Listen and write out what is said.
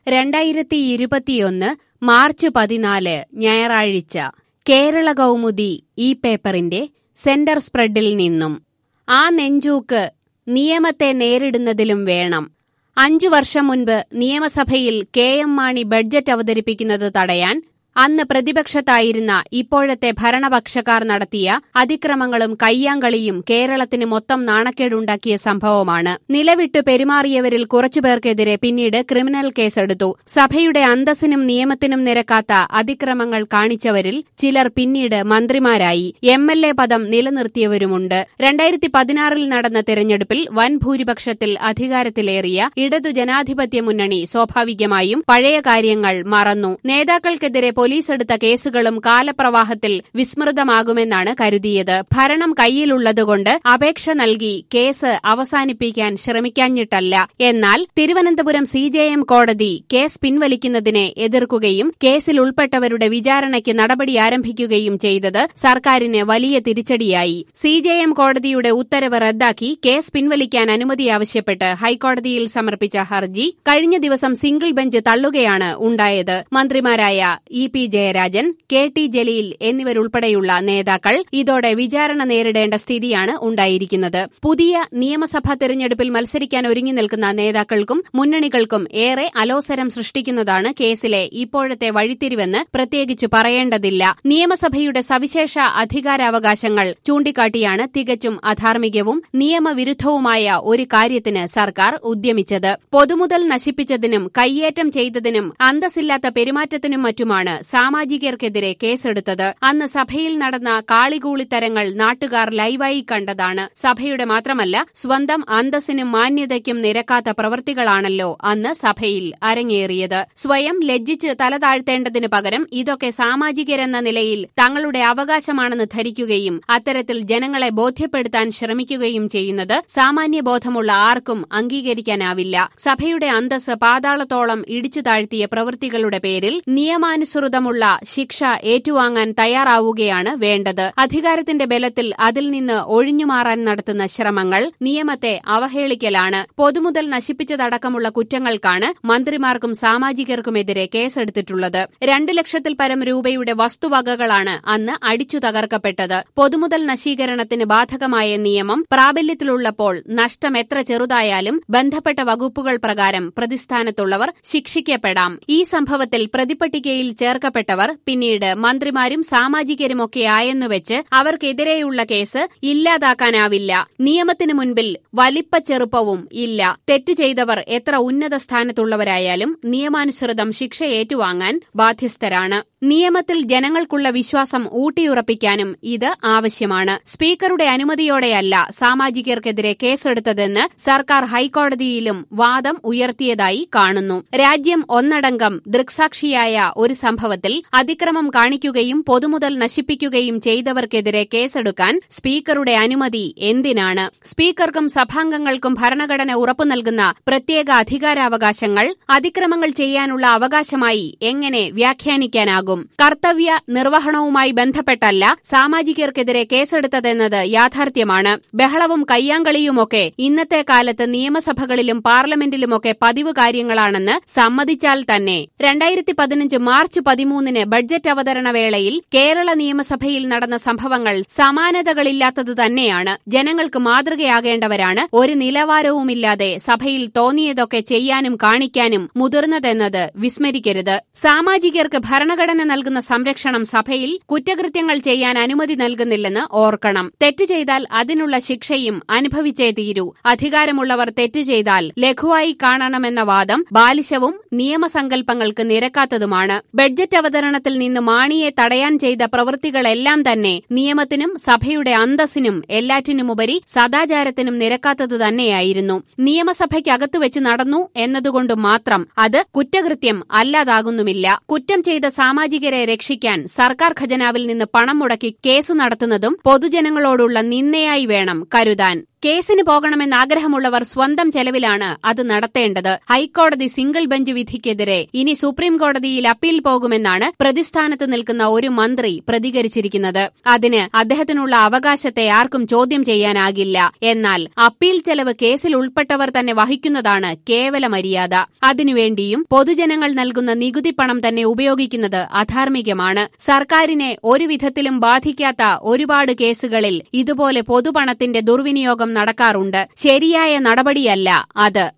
രണ്ടായിരത്തി ഇരുപത്തിയൊന്ന് മാർച്ച് പതിനാല് ഞായറാഴ്ച കേരള കൗമുദി ഈ പേപ്പറിന്റെ സെന്റർ സ്പ്രെഡിൽ നിന്നും ആ നെഞ്ചൂക്ക് നിയമത്തെ നേരിടുന്നതിലും വേണം അഞ്ചു വർഷം മുൻപ് നിയമസഭയിൽ കെ എം മാണി ബഡ്ജറ്റ് അവതരിപ്പിക്കുന്നത് തടയാൻ അന്ന് പ്രതിപക്ഷത്തായിരുന്ന ഇപ്പോഴത്തെ ഭരണപക്ഷക്കാർ നടത്തിയ അതിക്രമങ്ങളും കയ്യാങ്കളിയും കേരളത്തിന് മൊത്തം നാണക്കേടുണ്ടാക്കിയ സംഭവമാണ് നിലവിട്ട് പെരുമാറിയവരിൽ കുറച്ചുപേർക്കെതിരെ പിന്നീട് ക്രിമിനൽ കേസെടുത്തു സഭയുടെ അന്തസ്സിനും നിയമത്തിനും നിരക്കാത്ത അതിക്രമങ്ങൾ കാണിച്ചവരിൽ ചിലർ പിന്നീട് മന്ത്രിമാരായി എം എൽ എ പദം നിലനിർത്തിയവരുമുണ്ട് രണ്ടായിരത്തി പതിനാറിൽ നടന്ന തെരഞ്ഞെടുപ്പിൽ വൻ ഭൂരിപക്ഷത്തിൽ അധികാരത്തിലേറിയ ഇടതു ജനാധിപത്യ മുന്നണി സ്വാഭാവികമായും പഴയ കാര്യങ്ങൾ മറന്നു നേതാക്കൾക്കെതിരെ പോലീസ് എടുത്ത കേസുകളും കാലപ്രവാഹത്തിൽ വിസ്മൃതമാകുമെന്നാണ് കരുതിയത് ഭരണം കയ്യിലുള്ളതുകൊണ്ട് അപേക്ഷ നൽകി കേസ് അവസാനിപ്പിക്കാൻ ശ്രമിക്കാഞ്ഞിട്ടല്ല എന്നാൽ തിരുവനന്തപുരം സി ജെ എം കോടതി കേസ് പിൻവലിക്കുന്നതിനെ എതിർക്കുകയും കേസിൽ ഉൾപ്പെട്ടവരുടെ വിചാരണയ്ക്ക് നടപടി ആരംഭിക്കുകയും ചെയ്തത് സർക്കാരിന് വലിയ തിരിച്ചടിയായി സി ജെ എം കോടതിയുടെ ഉത്തരവ് റദ്ദാക്കി കേസ് പിൻവലിക്കാൻ അനുമതി ആവശ്യപ്പെട്ട് ഹൈക്കോടതിയിൽ സമർപ്പിച്ച ഹർജി കഴിഞ്ഞ ദിവസം സിംഗിൾ ബെഞ്ച് തള്ളുകയാണ് ഉണ്ടായത് മന്ത്രിമാരായ E P Jayarajan K T Jaleel എന്നിവരുൾപ്പെടെയുള്ള നേതാക്കൾ ഇതോടെ വിചാരണ നേരിടേണ്ട സ്ഥിതിയാണ് ഉണ്ടായിരിക്കുന്നത് പുതിയ നിയമസഭാ തെരഞ്ഞെടുപ്പിൽ മത്സരിക്കാൻ ഒരുങ്ങി നിൽക്കുന്ന നേതാക്കൾക്കും മുന്നണികൾക്കും ഏറെ അലോസരം സൃഷ്ടിക്കുന്നതാണ് കേസിലെ ഇപ്പോഴത്തെ വഴിത്തിരിവെന്ന് പ്രത്യേകിച്ച് പറയേണ്ടതില്ല നിയമസഭയുടെ സവിശേഷ അധികാരാവകാശങ്ങൾ ചൂണ്ടിക്കാട്ടിയാണ് തികച്ചും അധാർമികവും നിയമവിരുദ്ധവുമായ ഒരു കാര്യത്തിന് സർക്കാർ ഉദ്യമിച്ചത് പൊതുമുതൽ നശിപ്പിച്ചതിനും കയ്യേറ്റം ചെയ്തതിനും അന്തസ്സില്ലാത്ത പെരുമാറ്റത്തിനും മറ്റുമാണ് സാമാജികർക്കെതിരെ കേസെടുത്തത് അന്ന് സഭയിൽ നടന്ന കാളികൂളിത്തരങ്ങൾ നാട്ടുകാർ ലൈവായി കണ്ടതാണ് സഭയുടെ മാത്രമല്ല സ്വന്തം അന്തസ്സിനും മാന്യതയ്ക്കും നിരക്കാത്ത പ്രവൃത്തികളാണല്ലോ അന്ന് സഭയിൽ അരങ്ങേറിയത് സ്വയം ലജ്ജിച്ച് തല താഴ്ത്തേണ്ടതിനു പകരം ഇതൊക്കെ സാമാജികരെന്ന നിലയിൽ തങ്ങളുടെ അവകാശമാണെന്ന് ധരിക്കുകയും അത്തരത്തിൽ ജനങ്ങളെ ബോധ്യപ്പെടുത്താൻ ശ്രമിക്കുകയും ചെയ്യുന്നത് സാമാന്യബോധമുള്ള ആർക്കും അംഗീകരിക്കാനാവില്ല സഭയുടെ അന്തസ് പാതാളത്തോളം ഇടിച്ചു താഴ്ത്തിയ പ്രവൃത്തികളുടെ പേരിൽ നിയമാനുസൃതമുള്ള ശിക്ഷ ഏറ്റുവാങ്ങാൻ തയ്യാറാവുകയാണ് വേണ്ടത് അധികാരത്തിന്റെ ബലത്തിൽ അതിൽ നിന്ന് ഒഴിഞ്ഞുമാറാൻ നടത്തുന്ന ശ്രമങ്ങൾ നിയമത്തെ അവഹേളിക്കലാണ് പൊതുമുതൽ നശിപ്പിച്ചതടക്കമുള്ള കുറ്റങ്ങൾക്കാണ് മന്ത്രിമാർക്കും സാമാജികർക്കുമെതിരെ കേസെടുത്തിട്ടുള്ളത് രണ്ട് ലക്ഷത്തിൽ പരം രൂപയുടെ വസ്തുവകകളാണ് അന്ന് അടിച്ചു തകർക്കപ്പെട്ടത് പൊതുമുതൽ നശീകരണത്തിന് ബാധകമായ നിയമം പ്രാബല്യത്തിലുള്ളപ്പോൾ നഷ്ടം എത്ര ചെറുതായാലും ബന്ധപ്പെട്ട വകുപ്പുകൾ പ്രകാരം പ്രതിസ്ഥാനത്തുള്ളവർ ശിക്ഷിക്കപ്പെടാം ഈ സംഭവത്തിൽ പ്രതിപട്ടികയിൽ ചേർക്കപ്പെട്ടവർ പിന്നീട് മന്ത്രിമാരും സാമാജികരുമൊക്കെ ആയെന്നുവെച്ച് അവർക്കെതിരെയുള്ള കേസ് ഇല്ലാതാക്കാനാവില്ല നിയമത്തിനു മുൻപിൽ വലിപ്പ ചെറുപ്പവും ഇല്ല തെറ്റു ചെയ്തവർ എത്ര ഉന്നത സ്ഥാനത്തുള്ളവരായാലും നിയമാനുസൃതം ശിക്ഷ ഏറ്റുവാങ്ങാൻ ബാധ്യസ്ഥരാണ് നിയമത്തിൽ ജനങ്ങൾക്കുള്ള വിശ്വാസം ഊട്ടിയുറപ്പിക്കാനും ഇത് ആവശ്യമാണ് സ്പീക്കറുടെ അനുമതിയോടെയല്ല സാമാജികർക്കെതിരെ കേസെടുത്തതെന്ന് സർക്കാർ ഹൈക്കോടതിയിലും വാദം ഉയർത്തിയതായി കാണുന്നു രാജ്യം ഒന്നടങ്കം ദൃക്സാക്ഷിയായ ഒരു സംഭവത്തിൽ അതിക്രമം കാണിക്കുകയും പൊതുമുതൽ നശിപ്പിക്കുകയും ചെയ്തവർക്കെതിരെ കേസെടുക്കാൻ സ്പീക്കറുടെ അനുമതി എന്തിനാണ് സ്പീക്കർക്കും സഭാംഗങ്ങൾക്കും ഭരണഘടന ഉറപ്പു നൽകുന്ന പ്രത്യേക അധികാരാവകാശങ്ങൾ അതിക്രമങ്ങൾ ചെയ്യാനുള്ള അവകാശമായി എങ്ങനെ വ്യാഖ്യാനിക്കാനാകും കർത്തവ്യ നിർവഹണവുമായി ബന്ധപ്പെട്ടല്ല സാമാജികർക്കെതിരെ കേസെടുത്തതെന്നത് യാഥാർത്ഥ്യമാണ് ബഹളവും കയ്യാങ്കളിയുമൊക്കെ ഇന്നത്തെ കാലത്ത് നിയമസഭകളിലും പാർലമെന്റിലുമൊക്കെ പതിവ് കാര്യങ്ങളാണെന്ന് സമ്മതിച്ചാൽ തന്നെ രണ്ടായിരത്തി പതിനഞ്ച് മാർച്ച് പതിമൂന്നിന് ബഡ്ജറ്റ് അവതരണ വേളയിൽ കേരള നിയമസഭയിൽ നടന്ന സംഭവങ്ങൾ സമാനതകളില്ലാത്തത് തന്നെയാണ് ജനങ്ങൾക്ക് മാതൃകയാകേണ്ടവരാണ് ഒരു നിലവാരവുമില്ലാതെ സഭയിൽ തോന്നിയതൊക്കെ ചെയ്യാനും കാണിക്കാനും മുതിർന്നതെന്നത് വിസ്മരിക്കരുത് സാമാജികർക്ക് ഭരണഘടന നൽകുന്ന സംരക്ഷണം സഭയിൽ കുറ്റകൃത്യങ്ങൾ ചെയ്യാൻ അനുമതി നൽകുന്നില്ലെന്ന് ഓർക്കണം തെറ്റ് ചെയ്താൽ അതിനുള്ള ശിക്ഷയും അനുഭവിച്ചേ തീരൂ അധികാരമുള്ളവർ തെറ്റ് ചെയ്താൽ ലഘുവായി കാണണമെന്ന വാദം ബാലിശവും നിയമസങ്കല്പങ്ങൾക്ക് നിരക്കാത്തതുമാണ് ബഡ്ജറ്റ് അവതരണത്തിൽ നിന്ന് മാണിയെ തടയാൻ ചെയ്ത പ്രവൃത്തികളെല്ലാം തന്നെ നിയമത്തിനും സഭയുടെ അന്തസ്സിനും എല്ലാറ്റിനുമുപരി സദാചാരത്തിനും നിരക്കാത്തത് തന്നെയായിരുന്നു നിയമസഭയ്ക്കകത്തു വെച്ച് നടന്നു എന്നതുകൊണ്ട് മാത്രം അത് കുറ്റകൃത്യം അല്ലാതാകുന്നുമില്ല കുറ്റം ചെയ്ത സാമാജികരെ രക്ഷിക്കാൻ സർക്കാർ ഖജനാവിൽ നിന്ന് പണം മുടക്കി കേസു നടത്തുന്നതും പൊതുജനങ്ങളോടുള്ള നിന്നയായി വേണം കരുതാൻ കേസിന് പോകണമെന്ന് ആഗ്രഹമുള്ളവർ സ്വന്തം ചെലവിലാണ് അത് നടത്തേണ്ടത് ഹൈക്കോടതി സിംഗിൾ ബെഞ്ച് വിധിക്കെതിരെ ഇനി സുപ്രീം കോടതിയിൽ അപ്പീൽ പോകുമെന്നാണ് പ്രതിസ്ഥാനത്ത് നിൽക്കുന്ന ഒരു മന്ത്രി പ്രതികരിച്ചിരിക്കുന്നത് അതിന് അദ്ദേഹത്തിനുള്ള അവകാശത്തെ ആർക്കും ചോദ്യം ചെയ്യാനാകില്ല എന്നാൽ അപ്പീൽ ചെലവ് കേസിൽ ഉൾപ്പെട്ടവർ തന്നെ വഹിക്കുന്നതാണ് കേവല മര്യാദ അതിനുവേണ്ടിയും പൊതുജനങ്ങൾ നൽകുന്ന നികുതി പണം തന്നെ ഉപയോഗിക്കുന്നത് അധാർമികമാണ് സർക്കാരിനെ ഒരു വിധത്തിലും ബാധിക്കാത്ത ഒരുപാട് കേസുകളിൽ ഇതുപോലെ പൊതുപണത്തിന്റെ ദുർവിനിയോഗം നടക്കാറുണ്ട് ശരിയായ നടപടിയല്ല അത്